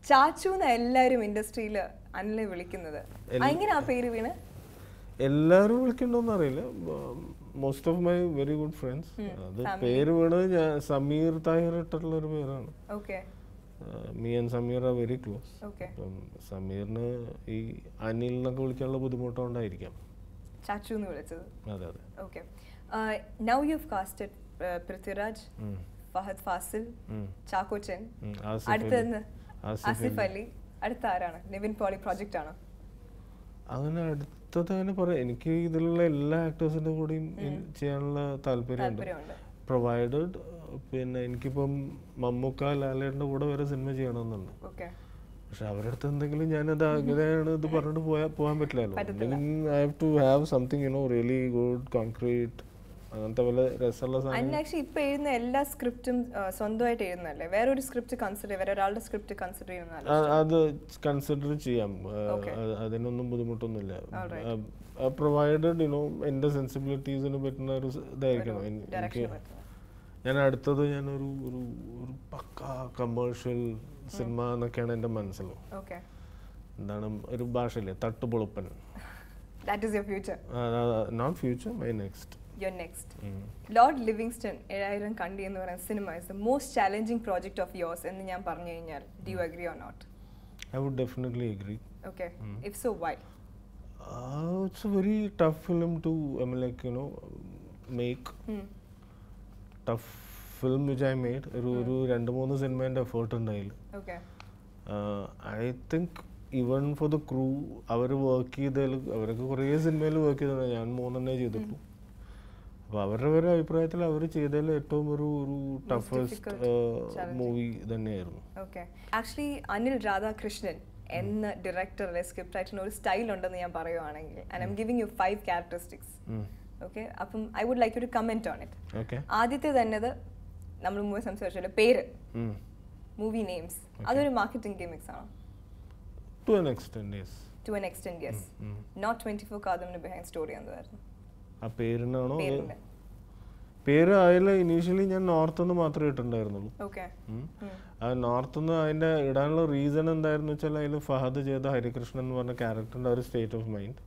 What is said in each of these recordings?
ചാച്ചു എന്ന എല്ലാവരും ഇൻഡസ്ട്രിയിൽ അനിലെ വിളിക്കുന്നത് എങ്ങനെ ആ പേര് വീണ് എല്ലാവരും വിളിക്കണ്ടോന്ന് അറിയില്ല most of my very good friends അത് പേര് വീണത് ഞാൻ സമീർ താഹിർ ഇട്ടിട്ടുള്ള ഒരു പേരാണ് okay me and Sameer are very close okay അപ്പം സമീറിന് ഈ അനിൽ എന്നൊക്കെ വിളിക്കാനുള്ള ബുദ്ധിമുട്ടുകൊണ്ടായിരിക്കാം ചാച്ചു എന്ന് വിളിച്ചത് അതെ അതെ okay now you casted Prithviraj ഉം. ഫഹദ് ഫാസിൽ ഉം. ചാക്കോച്ചൻ ഉം. ആസിഫ് അടുത്തന്ന് ആസിഫ് ആസിഫ് അലി അടുത്ത ആരാണ് നിവിൻ പോളി പ്രോജക്റ്റ് ആണോ അങ്ങനെ അടുത്തത് അങ്ങനെ പറയാം എനിക്ക് ഇതിലുള്ള എല്ലാ ആക്ടേഴ്സിന്റെ കൂടെയും ഇൻ- ചെയ്യാനുള്ള താല്പര്യമുണ്ട് താല്പര്യമുണ്ട് പ്രൊവൈഡഡ് പിന്നെ എനിക്കിപ്പം മമ്മൂക്ക ലാലേട്ടൻ്റെ കൂടെ വരെ സിനിമ ചെയ്യണമെന്നുണ്ട് ഓക്കെ പക്ഷെ അവരുടെ അടുത്ത് എന്തെങ്കിലും ഞാനത് ഇങ്ങനെയാണ് ഇത് പറഞ്ഞിട്ട് പോയാൽ പോകാൻ പറ്റില്ലല്ലോ I have to have something you know really good concrete അങ്ങനത്തെ വല്ല രസമുള്ള സാധനം അനിൽ ആക്ച്വലി ഇപ്പൊ എഴുതുന്ന എല്ലാ സ്ക്രിപ്റ്റും സ്വന്തമായിട്ട് എഴുതുന്നല്ലേ വേറെ ഒരു സ്ക്രിപ്റ്റ് കൺസിഡർ വേറെ ഒരാളുടെ സ്ക്രിപ്റ്റ് കൺസിഡർ ചെയ്യുന്നതല്ല ആ- അത് കൺസിഡർ ചെയ്യാം ആ, അത് അതിനൊന്നും ബുദ്ധിമുട്ടൊന്നുമില്ല പ്രൊവൈഡഡ് യുനോ എൻ്റെ സെൻസിബിലിറ്റീസിന് പറ്റുന്ന ഒരു സ് ഇതായിരിക്കണം എൻ- എനിക്ക് ഡയറക്ഷൻ പറ്റുന്നത് ഞാൻ അടുത്തത് ഞാനൊരു ഒരു ഒരു പക്ക കമേഴ്ഷ്യൽ സിനിമ എന്നൊക്കെയാണ് എൻ്റെ മനസ്സിൽ ഓക്കെ എന്താണ് ഒരു ഭാഷയില്ലേ തട്ടുപൊളുപ്പൻ that is your future not future my next your next Lord Livingstone ഏഴായിരം കണ്ടി എന്ന് പറയുന്ന സിനിമ is the most challenging project of yours എന്ന് ഞാൻ പറഞ്ഞു കഴിഞ്ഞാൽ do you agree or not I would definitely agree okay if so why it's a very tough film to I mean like you know make tough film which I made ഒരു ഒരു രണ്ട് മൂന്ന് സിനിമേൻ്റെ effort ഉണ്ടായില്ല okay I think even for the crew അവർ work ചെയ്തതിൽ അവരൊക്കെ കുറേ സിനിമയിൽ വർക്ക് ചെയ്തതാണ് ഞാൻ മൂന്നെണ്ണേ ചെയ്തിട്ടുള്ളൂ അപ്പോൾ അവരുടെ ഒരു അഭിപ്രായത്തിൽ അവർ ചെയ്തതിൽ ഏറ്റവും ഒരു ഒരു ടഫസ്റ്റ് മൂവി തന്നെയായിരുന്നു ഓക്കെ ആക്ച്വലി അനിൽ രാധാകൃഷ്ണൻ എന്ന ഡയറക്ടറുടെ സ്ക്രിപ്റ്റ് റൈറ്ററിന് ഒരു സ്റ്റൈൽ ഉണ്ടെന്ന് ഞാൻ പറയുവാണെങ്കിൽ and I'm giving you five characteristics okay അപ്പം I would like you to comment on it okay ആദ്യത്തെ തന്നത് നമ്മൾ മൂവി സംസാരിച്ചല്ലോ പേര് മൂവി നെയിംസ് അതൊരു മാർക്കറ്റിംഗ് ഗെയിമിക്സ് ആണോ to an extent yes to an extent yes North twenty four കാദമിന് behind story എന്തായിരുന്നു ആ പേരിനാണോ അത് പേരിന്റെ പേര് അതിൽ ഇനീഷ്യലി ഞാൻ നോർത്ത് നിന്ന് മാത്രമേ ഇട്ടുണ്ടായിരുന്നുള്ളൂ ഓക്കെ ഉം. ആ നോർത്ത് നിന്ന് അതിന്റെ ഇടാനുള്ള റീസൺ എന്തായിരുന്നു വെച്ചാൽ അതിൽ ഫഹദ് ചെയ്ത ഹരികൃഷ്ണൻ എന്ന് പറഞ്ഞ ക്യാരക്ടറിന്റെ ഒരു state of mind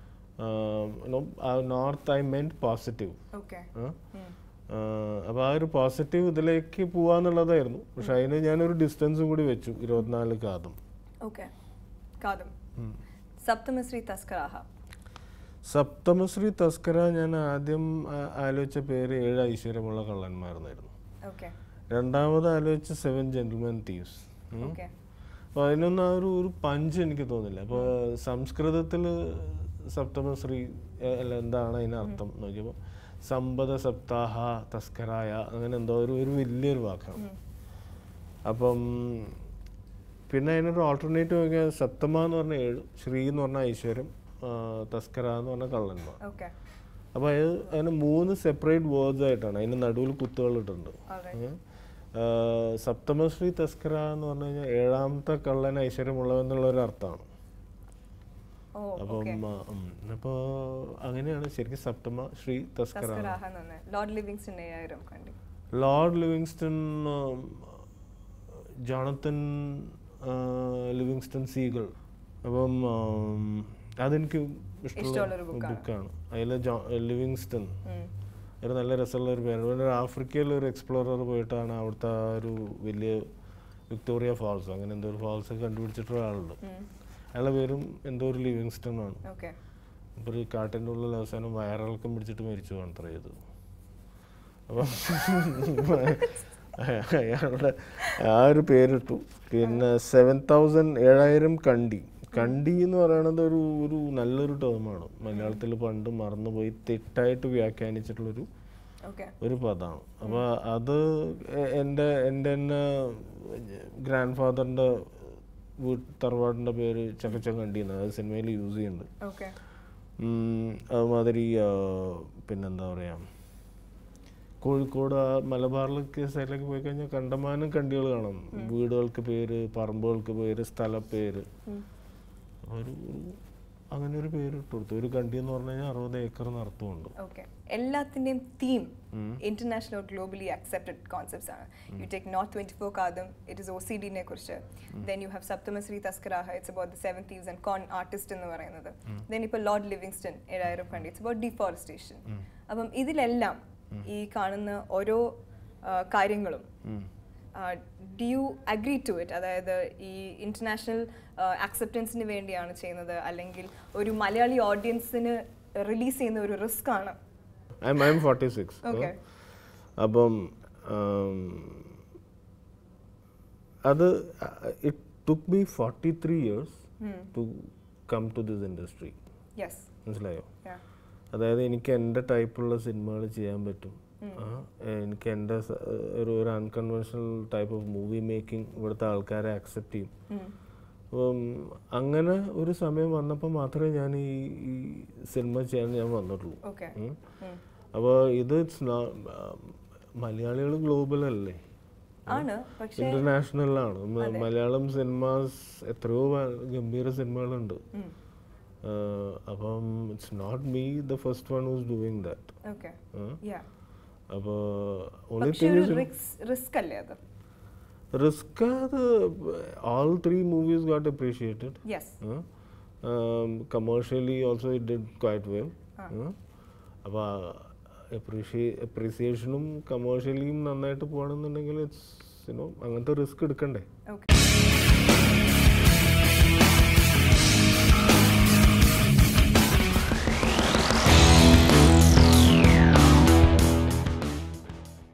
North I meant positive okay അപ്പോൾ ആ ഒരു പോസിറ്റീവ് ഇതിലേക്ക് പോവാന്നുള്ളതായിരുന്നു പക്ഷെ അതിന് ഞാനൊരു ഡിസ്റ്റൻസും കൂടി വെച്ചു ഇരുപത്തിനാല് കാതം ഓക്കെ കാദം സപ്തമശ്രീ തസ്കറാഹ സപ്തമശ്രീ തസ്കര ഞാൻ ആദ്യം ആ- ആലോചിച്ച പേര് ഏഴ് ഐശ്വര്യമുള്ള കള്ളന്മാരെന്നായിരുന്നു ഓക്കെ രണ്ടാമത് ആലോചിച്ച സെവൻ ജെന്റിൽമാൻ തീവ്സ് ഓക്കെ അപ്പോൾ അതിനൊന്നും ആ ഒരു ഒരു പഞ്ച് എനിക്ക് തോന്നില്ല അപ്പോൾ സംസ്കൃതത്തിൽ സപ്തമശ്രീ എ- അല്ല എന്താണ് അതിന് അർത്ഥം നോക്കിയപ്പോൾ സമ്പദ സപ്താഹ തസ്കരായ അങ്ങനെ എന്തോ ഒരു ഒരു വലിയൊരു വാക്കാണ് അപ്പം പിന്നെ അതിനൊരു ഓൾട്ടർനേറ്റീവ് നോക്കിയാൽ സപ്തമ എന്ന് പറഞ്ഞ ഏഴ് ശ്രീ എന്ന് പറഞ്ഞ ഐശ്വര്യം ആ, തസ്കര എന്ന് പറഞ്ഞ കള്ളന്മാർ ഓക്കെ അപ്പോൾ അത് അതിന് മൂന്ന് സെപ്പറേറ്റ് വേർഡ്സ് ആയിട്ടാണ് അതിന് നടുവിൽ കുത്തുകൾ ഇട്ടിട്ടുണ്ട് Alright. ഉം. ആ, സപ്തമശ്രീ തസ്കര എന്ന് പറഞ്ഞു കഴിഞ്ഞാൽ ഏഴാമത്തെ കള്ളൻ ഐശ്വര്യമുള്ളവെന്നുള്ള ഒരു അർത്ഥമാണ് ഓ അപ്പം ആ, ഉം. അപ്പോൾ അങ്ങനെയാണ് ശരിക്കും സപ്തമ ശ്രീ തസ്കര തസ്കറാഹ എന്ന് പറഞ്ഞ ലോർഡ് ലിവിങ്സ്റ്റൺ ഏഴായിരം കണ്ടി ലോർഡ് ലിവിങ്സ്റ്റൺ ഉം, ജോണത്തൻ ആ, ലിവിങ്സ്റ്റൺ സീഗൾ അപ്പം ഉം, അതെനിക്ക് ഇഷ്ടമുള്ള ഇഷ്ടമുള്ളൊരു book-ആണ്. ബുക്കാണ് അതിൽ ലിവിങ്സ്റ്റൺ ഒരു നല്ല രസമുള്ള ഒരു പേരാണ് പിന്നെ ഒരു ആഫ്രിക്കയിൽ ഒരു എക്സ്പ്ലോറർ പോയിട്ടാണ് അവിടുത്തെ ആ ഒരു വലിയ വിക്ടോറിയ ഫാൾസ് അങ്ങനെ എന്തോ ഒരു ഫാൾസ് കണ്ടുപിടിച്ചിട്ടുള്ള ആളുണ്ട് അയാളുടെ പേരും എന്തോ ഒരു ലിവിങ്സ്റ്റൺ ആണ് ഓക്കെ അപ്പോൾ ഒരു കാട്ടിൻ്റെ ഉള്ളിൽ അവസാനം വയറിളക്കം പിടിച്ചിട്ട് മരിച്ചു അത്ര ചെയ്തത് അപ്പം അയാളുടെ ആ ഒരു പേരിട്ടു പിന്നെ സെവൻ തൗസൻഡ് ഏഴായിരം കണ്ടി കണ്ടി എന്ന് പറയുന്നത് ഒരു ഒരു നല്ലൊരു ടേമാണ് മലയാളത്തിൽ പണ്ട് മറന്നുപോയി തെറ്റായിട്ട് വ്യാഖ്യാനിച്ചിട്ടുള്ളൊരു ഓക്കെ ഒരു പദമാണ് അപ്പോൾ അത് എ- എൻ്റെ എൻ്റെ തന്നെ ഗ്രാൻഡ് ഫാദറിൻ്റെ വീട്ട് തറവാടിൻ്റെ പേര് ചക്കച്ചൻ കണ്ടി എന്നാണ് അത് സിനിമയിൽ യൂസ് ചെയ്യുന്നുണ്ട് ഓക്കെ ഉം, അതുമാതിരി ആ, പിന്നെന്താ പറയുക കോഴിക്കോട് ആ മലബാറിലൊക്കെ സൈഡിലേക്ക് പോയി കഴിഞ്ഞാൽ കണ്ടമാനം കണ്ടികൾ കാണാം വീടുകൾക്ക് പേര് പറമ്പുകൾക്ക് പേര് സ്ഥലപ്പേര് ഒരു ഒരു അങ്ങനെ ഒരു പേര് ഇട്ട് കൊടുത്തു ഒരു കണ്ടി എന്ന് പറഞ്ഞു കഴിഞ്ഞാൽ അറുപത് ഏക്കർ നടത്തുമുണ്ട് ഓക്കെ എല്ലാത്തിൻ്റെയും theme international globally accepted concepts ആണ് you take North twenty four Kaatham it is O C ഡിനെ കുറിച്ച് then you have Sapthamashree Thaskaraha it's about the seven thieves and con artist എന്ന് പറയുന്നത് ദെൻ ഇപ്പോൾ ലോർഡ് ലിവിങ്സ്റ്റൺ ഏഴായിരം കണ്ടി ഇറ്റ്സ് അബൌട്ട് ഡിഫോറസ്റ്റേഷൻ അപ്പം ഇതിലെല്ലാം ഈ കാണുന്ന ഓരോ ആ, കാര്യങ്ങളും do you agree to it അതായത് ഈ ഇന്റർനാഷണൽ അക്സെപ്റ്റൻസിന് വേണ്ടിയാണ് ചെയ്യുന്നത് അല്ലെങ്കിൽ ഒരു മലയാളി ഓഡിയൻസിന് റിലീസ് ചെയ്യുന്ന ഒരു റിസ്ക് ആണ് I I am forty six Okay. അപ്പം ആം, അത് it took me forty three years to come to this industry yes മനസ്സിലായോ അതായത് എനിക്ക് എൻ്റെ ടൈപ്പുള്ള സിനിമകൾ ചെയ്യാൻ പറ്റും ആ, എനിക്ക് എൻ്റെ സ- ഒരു ഒരു unconventional type of movie making ഇവിടുത്തെ ആൾക്കാരെ അക്സെപ്റ്റ് ചെയ്യും അപ്പം അങ്ങനെ ഒരു സമയം വന്നപ്പോൾ മാത്രമേ ഞാൻ ഈ ഈ സിനിമ ചെയ്യാൻ ഞാൻ വന്നിട്ടുള്ളൂ ഓക്കെ അപ്പോൾ ഇത് ഇറ്റ്സ് മലയാളികൾ ഗ്ലോബൽ അല്ലേ ആണ് പക്ഷേ ഇന്റർനാഷണൽ ആണ് മ- മലയാളം സിനിമാസ് എത്രയോ വ- ഗംഭീര സിനിമകളുണ്ട് ആഹ് അപ്പം it's not me the first one who's doing that okay yeah അപ്പോൾ ഓൺലി പക്ഷേ തിങ് ഒരു റിസ്ക് അല്ലേ അത് റിസ്ക് അത് all three movies got appreciated yes commercially also it did quite well അപ്പോൾ അപ്രീഷിയേ അപ്രീസിയേഷനും കമേഴ്ഷ്യലിയും നന്നായിട്ട് പോകണമെന്നുണ്ടെങ്കിൽ ഇറ്റ്സ് യുനോ അങ്ങനത്തെ റിസ്ക് എടുക്കണ്ടേ ഓക്കെ